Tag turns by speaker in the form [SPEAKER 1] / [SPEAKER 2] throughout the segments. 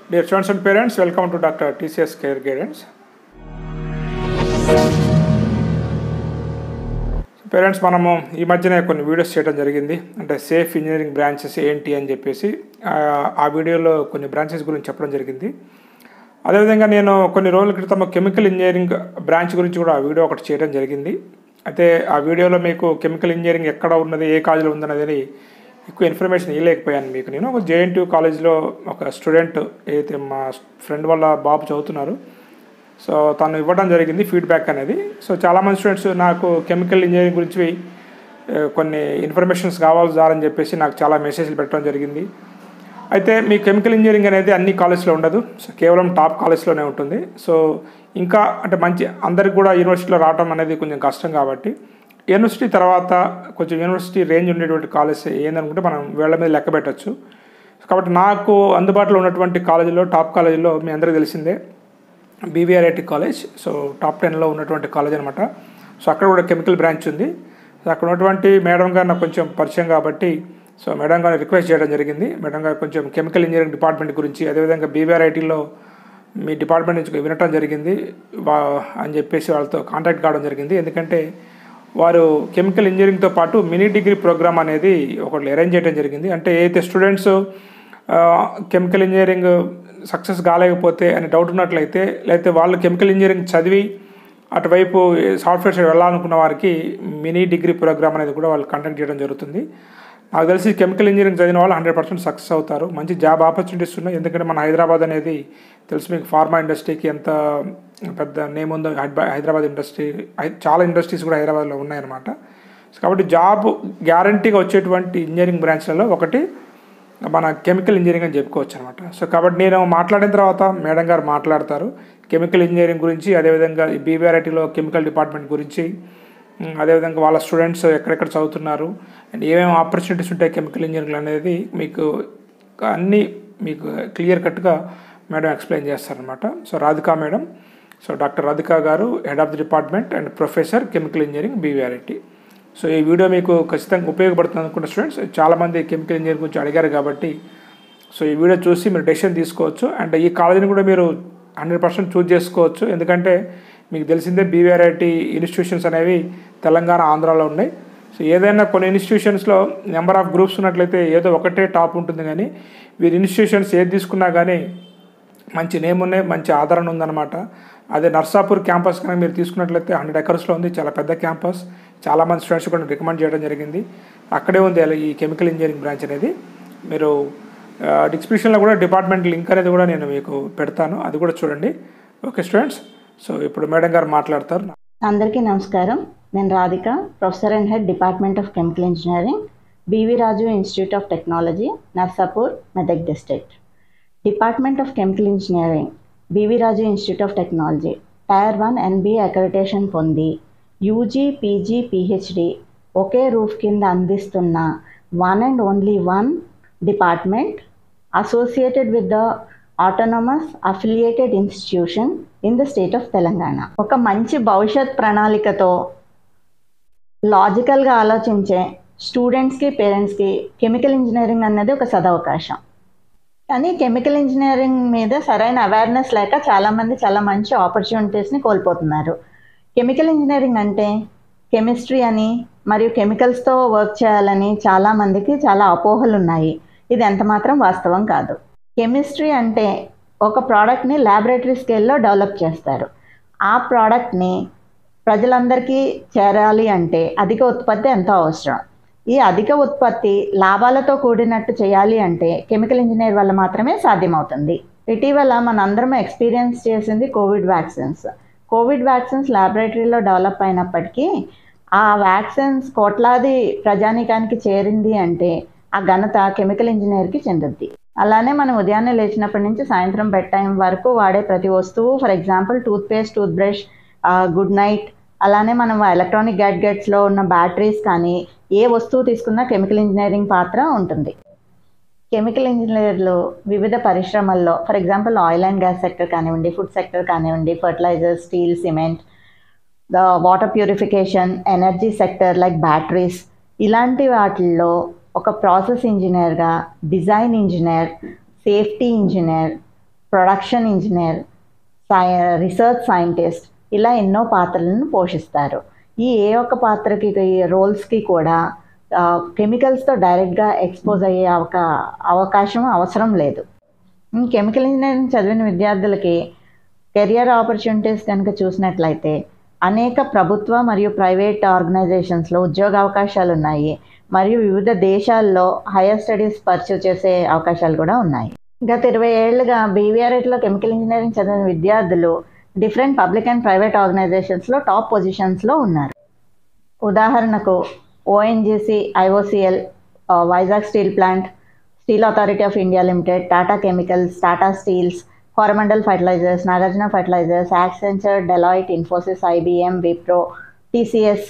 [SPEAKER 1] Dear students and parents, welcome to Dr. TCS Care Guidance. Parents మనము ఈ మధ్యనే కొన్ని వీడియోస్ చేయడం జరిగింది అంటే సేఫ్ ఇంజనీరింగ్ బ్రాంచెస్ ఏంటి అని చెప్పేసి ఆ, ఆ వీడియోలో కొన్ని బ్రాంచెస్ గురించి చెప్పడం జరిగింది అదేవిధంగా నేను కొన్ని రోజుల క్రితం కెమికల్ ఇంజనీరింగ్ బ్రాంచ్ గురించి కూడా ఆ వీడియో ఒకటి చేయడం జరిగింది అయితే ఆ వీడియోలో మీకు కెమికల్ ఇంజనీరింగ్ ఎక్కడ ఉన్నది ఏ కాలేజీలో ఉందన్నది ఎక్కువ ఇన్ఫర్మేషన్ ఇవ్వలేకపోయాను మీకు నేను ఒక జేఎన్టీ కాలేజ్లో ఒక స్టూడెంట్ ఏదైతే మా ఫ్రెండ్ వాళ్ళ బాబు చదువుతున్నారు సో తను ఇవ్వడం జరిగింది ఫీడ్బ్యాక్ అనేది సో చాలామంది స్టూడెంట్స్ నాకు కెమికల్ ఇంజనీరింగ్ గురించి ఆ, కొన్ని ఇన్ఫర్మేషన్స్ కావాలి సార్ అని చెప్పేసి నాకు చాలా మెసేజ్లు పెట్టడం జరిగింది అయితే మీ కెమికల్ ఇంజనీరింగ్ అనేది అన్ని కాలేజ్లో ఉండదు సో కేవలం టాప్ కాలేజ్లోనే ఉంటుంది సో ఇంకా అంటే మంచి అందరికి కూడా యూనివర్సిటీలో రావడం అనేది కొంచెం కష్టం కాబట్టి యూనివర్సిటీ తర్వాత కొంచెం యూనివర్సిటీ రేంజ్ ఉండేటువంటి కాలేజ్ ఏందనుకుంటే మనం వేళ్ల మీద లెక్క పెట్టచ్చు కాబట్టి నాకు అందుబాటులో ఉన్నటువంటి కాలేజీలో టాప్ కాలేజీలో మీ అందరికీ తెలిసిందే బీవీఆర్ఐటి కాలేజ్ సో టాప్ టెన్లో ఉన్నటువంటి కాలేజ్ అనమాట సో అక్కడ కూడా కెమికల్ బ్రాంచ్ ఉంది సో అక్కడ ఉన్నటువంటి మేడం గారు నాకు కొంచెం పరిచయం కాబట్టి సో మేడం గారిని రిక్వెస్ట్ చేయడం జరిగింది మేడం గారు కొంచెం కెమికల్ ఇంజనీరింగ్ డిపార్ట్మెంట్ గురించి అదేవిధంగా బీవీఆర్ఐటీలో మీ డిపార్ట్మెంట్ నుంచి వినటం జరిగింది వా అని చెప్పేసి వాళ్ళతో కాంటాక్ట్ కావడం జరిగింది ఎందుకంటే వారు కెమికల్ ఇంజనీరింగ్తో పాటు మినీ డిగ్రీ ప్రోగ్రామ్ అనేది ఒకటి అరేంజ్ చేయడం జరిగింది అంటే ఏదైతే స్టూడెంట్స్ కెమికల్ ఇంజనీరింగ్ సక్సెస్ కాలేకపోతే అని డౌట్ ఉన్నట్లయితే లేకపోతే వాళ్ళు కెమికల్ ఇంజనీరింగ్ చదివి అటువైపు సాఫ్ట్వేర్ సైడ్ వెళ్ళాలనుకున్న వారికి మినీ డిగ్రీ ప్రోగ్రామ్ అనేది కూడా వాళ్ళు కండక్ట్ చేయడం జరుగుతుంది నాకు తెలిసి కెమికల్ ఇంజనీరింగ్ చదివిన వాళ్ళు హండ్రెడ్ పర్సెంట్ సక్సెస్ అవుతారు మంచి జాబ్ ఆపర్చునిటీస్ ఉన్నాయి ఎందుకంటే మన హైదరాబాద్ అనేది తెలుసు మీకు ఫార్మా ఇండస్ట్రీకి ఎంత పెద్ద నేమ్ ఉందో హైదరా- హైదరాబాద్ ఇండస్ట్రీ హై- చాలా ఇండస్ట్రీస్ కూడా హైదరాబాద్లో ఉన్నాయన్నమాట కాబట్టి జాబ్ గ్యారంటీగా వచ్చేటువంటి ఇంజనీరింగ్ బ్రాంచ్లలో ఒకటి మన కెమికల్ ఇంజనీరింగ్ అని చెప్పుకోవచ్చు అనమాట సో కాబట్టి నేను మాట్లాడిన తర్వాత మేడం గారు మాట్లాడతారు కెమికల్ ఇంజనీరింగ్ గురించి అదేవిధంగా ఈ బీవీఆర్ఐటీలో కెమికల్ డిపార్ట్మెంట్ గురించి ఉమ్, అదేవిధంగా వాళ్ళ స్టూడెంట్స్ ఎక్కడెక్కడ చదువుతున్నారు అండ్ ఏమేమి ఆపర్చునిటీస్ ఉంటాయి కెమికల్ ఇంజనీరింగ్ అనేది మీకు అన్నీ మీకు క్లియర్ కట్గా మేడం ఎక్స్ప్లెయిన్ చేస్తారనమాట so Radhika madam so doctor Radhika garu head of the department and professor chemical engineering BVRIT so ఈ వీడియో మీకు ఖచ్చితంగా ఉపయోగపడుతుంది అనుకుంటే స్టూడెంట్స్ చాలామంది కెమికల్ ఇంజనీరింగ్ గురించి అడిగారు కాబట్టి సో ఈ వీడియో చూసి మీరు డెసిషన్ తీసుకోవచ్చు అండ్ ఈ కాలేజీని కూడా మీరు హండ్రెడ్ పర్సెంట్ చూజ్ చేసుకోవచ్చు ఎందుకంటే మీకు తెలిసిందే బీవీఆర్ఐటి ఇన్స్టిట్యూషన్స్ అనేవి తెలంగాణ ఆంధ్రాలో ఉన్నాయి సో ఏదైనా కొన్ని ఇన్స్టిట్యూషన్స్లో నెంబర్ ఆఫ్ గ్రూప్స్ ఉన్నట్లయితే ఏదో ఒకటే టాప్ ఉంటుంది కానీ వీరి ఇన్స్టిట్యూషన్స్ ఏది తీసుకున్నా కానీ మంచి నేమ్ ఉన్నాయి మంచి ఆదరణ ఉందన్నమాట అదే నర్సాపూర్ క్యాంపస్ కనుక మీరు తీసుకున్నట్లయితే హండ్రెడ్ ఎకర్స్లో ఉంది చాలా పెద్ద క్యాంపస్ చాలామంది స్టూడెంట్స్ కూడా రికమెండ్ చేయడం జరిగింది అక్కడే ఉంది అలా ఈ కెమికల్ ఇంజనీరింగ్ బ్రాంచ్ అనేది మీరు డిస్క్రిప్షన్లో కూడా డిపార్ట్మెంట్ లింక్ అనేది కూడా నేను మీకు పెడతాను అది కూడా చూడండి ఓకే స్టూడెంట్స్ సో ఇప్పుడు మేడం గారు మాట్లాడతారు
[SPEAKER 2] అందరికీ నమస్కారం నేను Radhika professor and head department of chemical engineering BV Raju institute of technology Narsapur Medak district department of chemical engineering BV Raju institute of technology tier one NBA accreditation పొంది యూజీ పీజీ పిహెచ్డి ఒకే roof కింద అందిస్తున్న one and only one department associated with the autonomous affiliated institution in the state of Telangana ఒక మంచి భవిష్యత్ ప్రణాళికతో లాజికల్గా ఆలోచించే స్టూడెంట్స్కి పేరెంట్స్కి కెమికల్ ఇంజనీరింగ్ అన్నది ఒక సదవకాశం కానీ కెమికల్ ఇంజనీరింగ్ మీద సరైన అవేర్నెస్ లేక చాలామంది చాలా మంచి ఆపర్చునిటీస్ని కోల్పోతున్నారు కెమికల్ ఇంజనీరింగ్ అంటే కెమిస్ట్రీ అని మరియు కెమికల్స్తో వర్క్ చేయాలని చాలామందికి చాలా అపోహలు ఉన్నాయి ఇది ఎంత మాత్రం వాస్తవం కాదు కెమిస్ట్రీ అంటే ఒక ప్రోడక్ట్ని ల్యాబొరేటరీ స్కేల్లో డెవలప్ చేస్తారు ఆ ప్రోడక్ట్ని ప్రజలందరికీ చేరాలి అంటే అధిక ఉత్పత్తి ఎంతో అవసరం ఈ అధిక ఉత్పత్తి లాభాలతో కూడినట్టు చేయాలి అంటే కెమికల్ ఇంజనీర్ వల్ల మాత్రమే సాధ్యమవుతుంది ఇటీవల మనందరం ఎక్స్పీరియన్స్ చేసింది కోవిడ్ వ్యాక్సిన్స్ కోవిడ్ వ్యాక్సిన్స్ ల్యాబొరేటరీలో డెవలప్ అయినప్పటికీ ఆ వ్యాక్సిన్స్ కోట్లాది ప్రజానీకానికి చేరింది అంటే ఆ ఘనత కెమికల్ ఇంజనీర్కి చెందుద్ది అలానే మనం ఉదయాన్నే లేచినప్పటి నుంచి సాయంత్రం బెడ్ టైం వరకు వాడే ప్రతి వస్తువు for example toothpaste toothbrush Good Night అలానే మనం ఎలక్ట్రానిక్ గ్యాడ్గెట్స్లో ఉన్న బ్యాటరీస్ కానీ ఏ వస్తువు తీసుకున్నా కెమికల్ ఇంజనీరింగ్ పాత్ర ఉంటుంది కెమికల్ ఇంజనీర్లు వివిధ పరిశ్రమల్లో for example oil and gas sector కానివ్వండి ఫుడ్ సెక్టర్ కానివ్వండి fertiliser steel cement the water purification energy sector like batteries ఇలాంటి వాటిల్లో ఒక ప్రాసెస్ ఇంజనీర్గా design engineer safety engineer production engineer సై రీసెర్చ్ సైంటిస్ట్ ఇలా ఎన్నో పాత్రలను పోషిస్తారు ఈ ఏ ఒక్క పాత్రకి రోల్స్కి కూడా కెమికల్స్తో డైరెక్ట్గా ఎక్స్పోజ్ అయ్యే అవక అవకాశం అవసరం లేదు కెమికల్ ఇంజనీరింగ్ చదివిన విద్యార్థులకి కెరియర్ ఆపర్చునిటీస్ కనుక చూసినట్లయితే అనేక ప్రభుత్వ మరియు ప్రైవేట్ ఆర్గనైజేషన్స్లో ఉద్యోగ అవకాశాలు ఉన్నాయి మరియు వివిధ దేశాల్లో హైయర్ స్టడీస్ పర్చూ చేసే అవకాశాలు కూడా ఉన్నాయి గత ఇరవై ఏళ్ళుగా బీవీఆర్ఐట్లో కెమికల్ ఇంజనీరింగ్ చదివిన విద్యార్థులు డిఫరెంట్ పబ్లిక్ అండ్ ప్రైవేట్ ఆర్గనైజేషన్స్లో టాప్ పొజిషన్స్లో ఉన్నారు ఉదాహరణకు ONGC IOCL Vizag steel plant steel authority of India limited Tata chemicals Tata steels Coromandel fertilisers Nagarjuna fertilisers Accenture Deloitte Infosys IBM Wipro TCS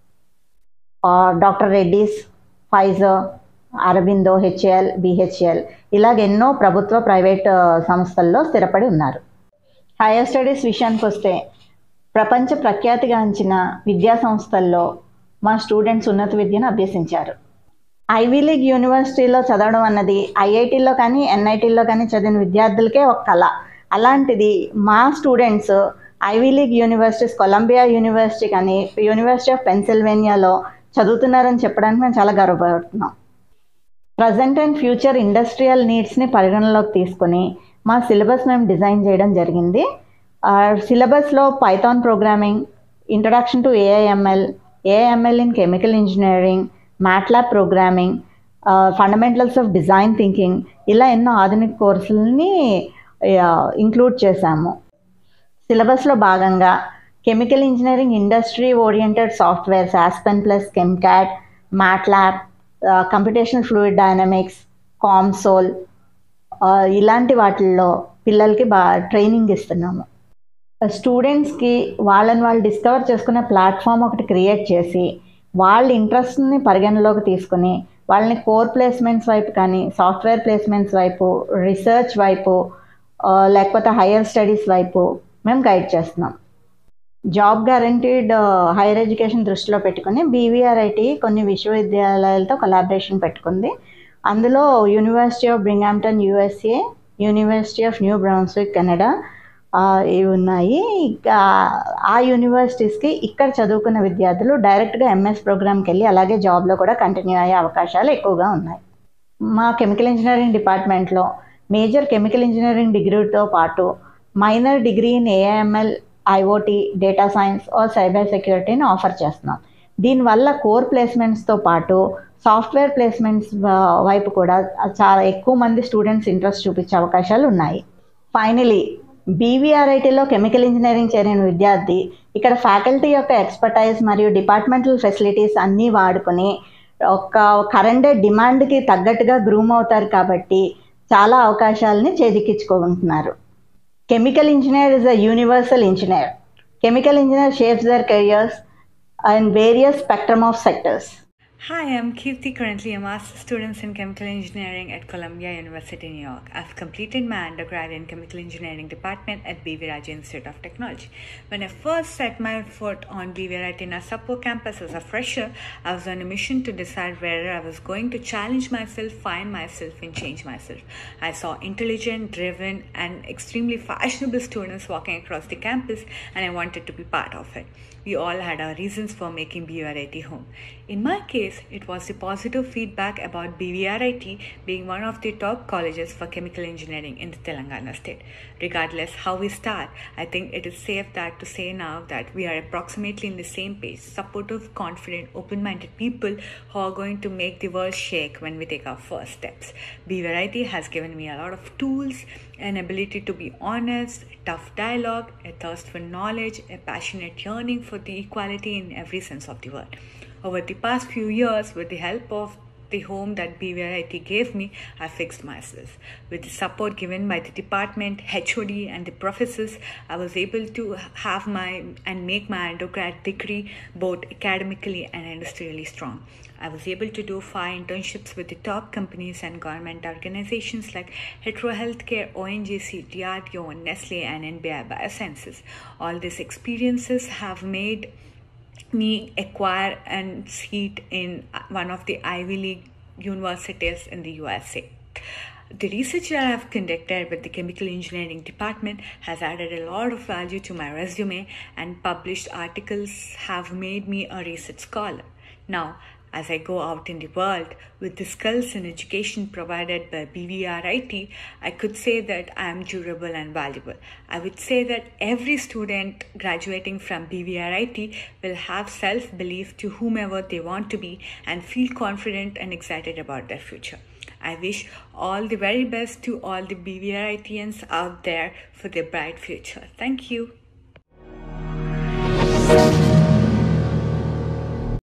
[SPEAKER 2] doctor Reddy's Pfizer Aurobindo HAL BHEL ఇలాగ ఎన్నో ప్రభుత్వ ప్రైవేట్ సంస్థల్లో స్థిరపడి ఉన్నారు హైయర్ స్టడీస్ విషయానికి వస్తే ప్రపంచ ప్రఖ్యాతిగాంచిన విద్యా సంస్థల్లో మా స్టూడెంట్స్ ఉన్నత విద్యను అభ్యసించారు ఐవీ లీగ్ యూనివర్సిటీలో చదవడం అన్నది ఐఐటీలో కానీ ఎన్ఐటీలో కానీ చదివిన విద్యార్థులకే ఒక కళ అలాంటిది మా students Ivy League universities Columbia university కానీ యూనివర్సిటీ ఆఫ్ పెన్సిల్వేనియాలో చదువుతున్నారని చెప్పడానికి మేము చాలా గర్వపడుతున్నాం ప్రజెంట్ అండ్ ఫ్యూచర్ ఇండస్ట్రియల్ నీడ్స్ని పరిగణలోకి తీసుకొని మా సిలబస్ మేము డిజైన్ చేయడం జరిగింది సిలబస్లో Python programming introduction to AIML AIML in chemical engineering MATLAB programming fundamentals of design thinking ఇలా ఎన్నో ఆధునిక కోర్సులని ఇంక్లూడ్ చేశాము సిలబస్లో భాగంగా chemical engineering industry oriented softwares Aspen Plus ChemCAD MATLAB computational fluid dynamics COMSOL ఇలాంటి వాటిల్లో పిల్లలకి బాగా ట్రైనింగ్ ఇస్తున్నాము స్టూడెంట్స్కి వాళ్ళని వాళ్ళు డిస్కవర్ చేసుకునే ప్లాట్ఫామ్ ఒకటి క్రియేట్ చేసి వాళ్ళ ఇంట్రెస్ట్ని పరిగణలోకి తీసుకుని వాళ్ళని కోర్ ప్లేస్మెంట్స్ వైపు కానీ సాఫ్ట్వేర్ ప్లేస్మెంట్స్ వైపు రీసెర్చ్ వైపు లేకపోతే హయ్యర్ స్టడీస్ వైపు మేము గైడ్ చేస్తున్నాం జాబ్ గ్యారంటీడ్ హైయర్ ఎడ్యుకేషన్ దృష్టిలో పెట్టుకుని బీవీఆర్ఐటి కొన్ని విశ్వవిద్యాలయాలతో కొలాబరేషన్ పెట్టుకుంది అందులో university of Binghamton USA university of New Brunswick Canada ఇవి ఉన్నాయి ఆ యూనివర్సిటీస్కి ఇక్కడ చదువుకున్న విద్యార్థులు డైరెక్ట్గా ఎంఎస్ ప్రోగ్రామ్కి వెళ్ళి అలాగే జాబ్లో కూడా కంటిన్యూ అయ్యే అవకాశాలు ఎక్కువగా ఉన్నాయి మా కెమికల్ ఇంజనీరింగ్ డిపార్ట్మెంట్లో మేజర్ కెమికల్ ఇంజనీరింగ్ డిగ్రీతో పాటు minor degree in AIML IoT data science or cyber సెక్యూరిటీని ఆఫర్ చేస్తున్నాం దీనివల్ల కోర్ ప్లేస్మెంట్స్తో పాటు సాఫ్ట్వేర్ ప్లేస్మెంట్స్ వైపు కూడా చాలా ఎక్కువ మంది స్టూడెంట్స్ ఇంట్రెస్ట్ చూపించే అవకాశాలు ఉన్నాయి ఫైనలీ బీవీఆర్ఐటీలో కెమికల్ ఇంజనీరింగ్ చేరిన విద్యార్థి ఇక్కడ ఫ్యాకల్టీ యొక్క ఎక్స్పర్టైజ్ మరియు డిపార్ట్మెంటల్ ఫెసిలిటీస్ అన్నీ వాడుకొని ఒక కరెంట్ డిమాండ్కి తగ్గట్టుగా గ్రూమ్ అవుతారు కాబట్టి చాలా అవకాశాలని చేజిక్కించుకుంటున్నారు chemical engineer is a universal engineer chemical engineer shapes their careers and various spectrum of sectors
[SPEAKER 3] Hi, I'm Kirti, currently a master's student in chemical engineering at Columbia University, New York. I've completed my undergrad in chemical engineering department at BV Raja Institute of Technology. When I first set my foot on BV Raja Sapur campus as a fresher, I was on a mission to decide whether I was going to challenge myself, find myself, and change myself. I saw intelligent, driven, and extremely fashionable students walking across the campus, and I wanted to be part of it. We all had our reasons for making BVRIT home. In my case, it was the positive feedback about BVRIT being one of the top colleges for chemical engineering in the Telangana state. Regardless how we start, I think it is safe that to say now that we are approximately in the same page, supportive, confident, open-minded people who are going to make the world shake when we take our first steps. BVRIT has given me a lot of tools, an ability to be honest, tough dialogue, a thirst for knowledge, a passionate yearning for the equality in every sense of the word. Over the past few years, with the help of the home that BVRIT gave me, I fixed myself. With the support given by the department, HOD, and the professors, I was able to have my and make my undergrad degree both academically and industrially strong. I was able to do five internships with the top companies and government organizations like Hetero Healthcare, ONGC, DRDO, Nestle, and NBI Biosciences. All these experiences have made me acquire a seat in one of the Ivy League universities in the USA. the research that I've conducted with the chemical engineering department has added a lot of value to my resume, and published articles have made me a research scholar. Now, as I go out in the world with the skills and education provided by BVRIT, I could say that I am durable and valuable. I would say that every student graduating from BVRIT will have self belief to whomever they want to be and feel confident and excited about their future. I wish all the very best to all the BVRITians out there for their bright future. Thank you.